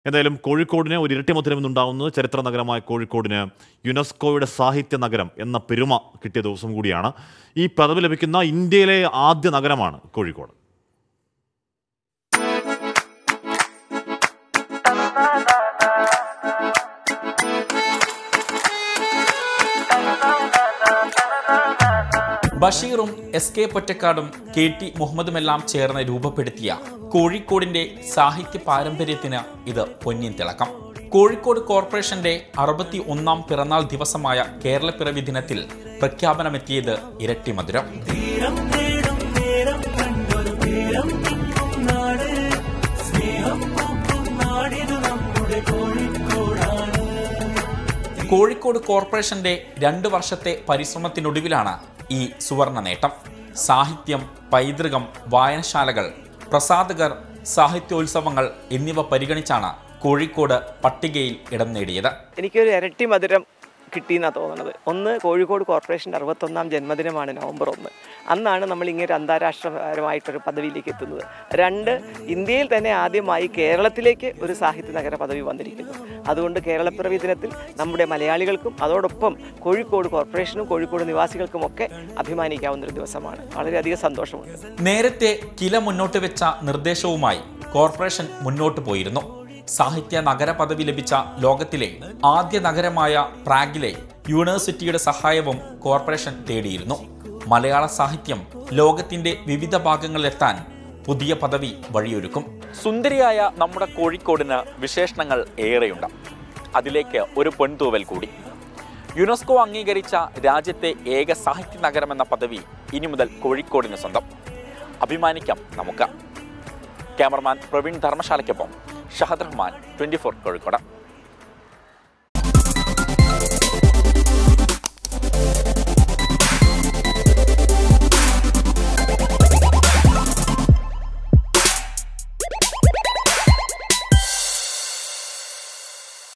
എന്തായാലും കോഴിക്കോടിന് ഒരു ഇരട്ടി മധുരം ഇന്നുണ്ടാവുന്നത് ചരിത്ര നഗരമായ കോഴിക്കോടിന് യുനെസ്കോയുടെ സാഹിത്യ നഗരം എന്ന പെരുമ കിട്ടിയ ദിവസം കൂടിയാണ് ഈ പദവി ലഭിക്കുന്ന ഇന്ത്യയിലെ ആദ്യ നഗരമാണ് കോഴിക്കോട് ബഷീറും എസ് കെ പൊറ്റക്കാടും കെ ടി മുഹമ്മദുമെല്ലാം ചേർന്ന് രൂപപ്പെടുത്തിയ കോഴിക്കോടിന്റെ സാഹിത്യ പാരമ്പര്യത്തിന് ഇത് പൊന്നിൻ തിളക്കം കോഴിക്കോട് കോർപ്പറേഷന്റെ അറുപത്തി ഒന്നാം പിറന്നാൾ ദിവസമായ കേരളപ്പിറവി ദിനത്തിൽ പ്രഖ്യാപനമെത്തിയത് ഇരട്ടി മധുരം തീരം തേടും നേരം കണ്ടൊരു തീരം തിങ്ങും നാട് സ്നേഹം പൂക്കും നാടിതു നമ്മുടെ കോഴിക്കോടാണ് കോഴിക്കോട് കോർപ്പറേഷന്റെ രണ്ട് വർഷത്തെ പരിശ്രമത്തിനൊടുവിലാണ് ഈ സുവർണ നേട്ടം സാഹിത്യം പൈതൃകം വായനശാലകൾ പ്രസാധകർ സാഹിത്യോത്സവങ്ങൾ എന്നിവ പരിഗണിച്ചാണ് കോഴിക്കോട് പട്ടികയിൽ ഇടം നേടിയത് എനിക്കൊരു ഇരട്ടി മധുരം കിട്ടിയെന്നാണ് തോന്നുന്നത് ഒന്ന് കോഴിക്കോട് കോർപ്പറേഷൻ്റെ അറുപത്തൊന്നാം ജന്മദിനമാണ് നവംബർ ഒന്ന് അന്നാണ് നമ്മൾ ഇങ്ങനെ ഒരു അന്താരാഷ്ട്രപരമായിട്ടൊരു പദവിയിലേക്ക് എത്തുന്നത് രണ്ട് ഇന്ത്യയിൽ തന്നെ ആദ്യമായി കേരളത്തിലേക്ക് ഒരു സാഹിത്യ നഗര പദവി വന്നിരിക്കുന്നു അതുകൊണ്ട് കേരളപ്പിറവി ദിനത്തിൽ നമ്മുടെ മലയാളികൾക്കും അതോടൊപ്പം കോഴിക്കോട് കോർപ്പറേഷനും കോഴിക്കോട് നിവാസികൾക്കുമൊക്കെ അഭിമാനിക്കാവുന്ന ഒരു ദിവസമാണ് വളരെയധികം സന്തോഷമുണ്ട് നേരത്തെ കില മുന്നോട്ട് വെച്ച നിർദ്ദേശവുമായി കോർപ്പറേഷൻ മുന്നോട്ട് പോയിരുന്നു സാഹിത്യ നഗര പദവി ലഭിച്ച ലോകത്തിലെ ആദ്യ നഗരമായ പ്രാഗിലെ യൂണിവേഴ്സിറ്റിയുടെ സഹായവും കോർപ്പറേഷൻ തേടിയിരുന്നു മലയാള സാഹിത്യം ലോകത്തിന്റെ വിവിധ ഭാഗങ്ങളിലെത്താൻ പുതിയ പദവി വഴിയൊരുക്കും സുന്ദരിയായ നമ്മുടെ കോഴിക്കോടിന് വിശേഷണങ്ങൾ ഏറെയുണ്ട് അതിലേക്ക് ഒരു പൊൻതൂവൽ കൂടി യുനെസ്കോ അംഗീകരിച്ച രാജ്യത്തെ ഏക സാഹിത്യ നഗരമെന്ന പദവി ഇനി മുതൽ കോഴിക്കോടിന് സ്വന്തം അഭിമാനിക്കാം നമുക്ക് ക്യാമറമാൻ പ്രവീൺ ധർമ്മശാലയ്ക്കൊപ്പം ഷഹദ് റഹ്മാൻ ട്വൻറ്റി ഫോർ കോഴിക്കോട്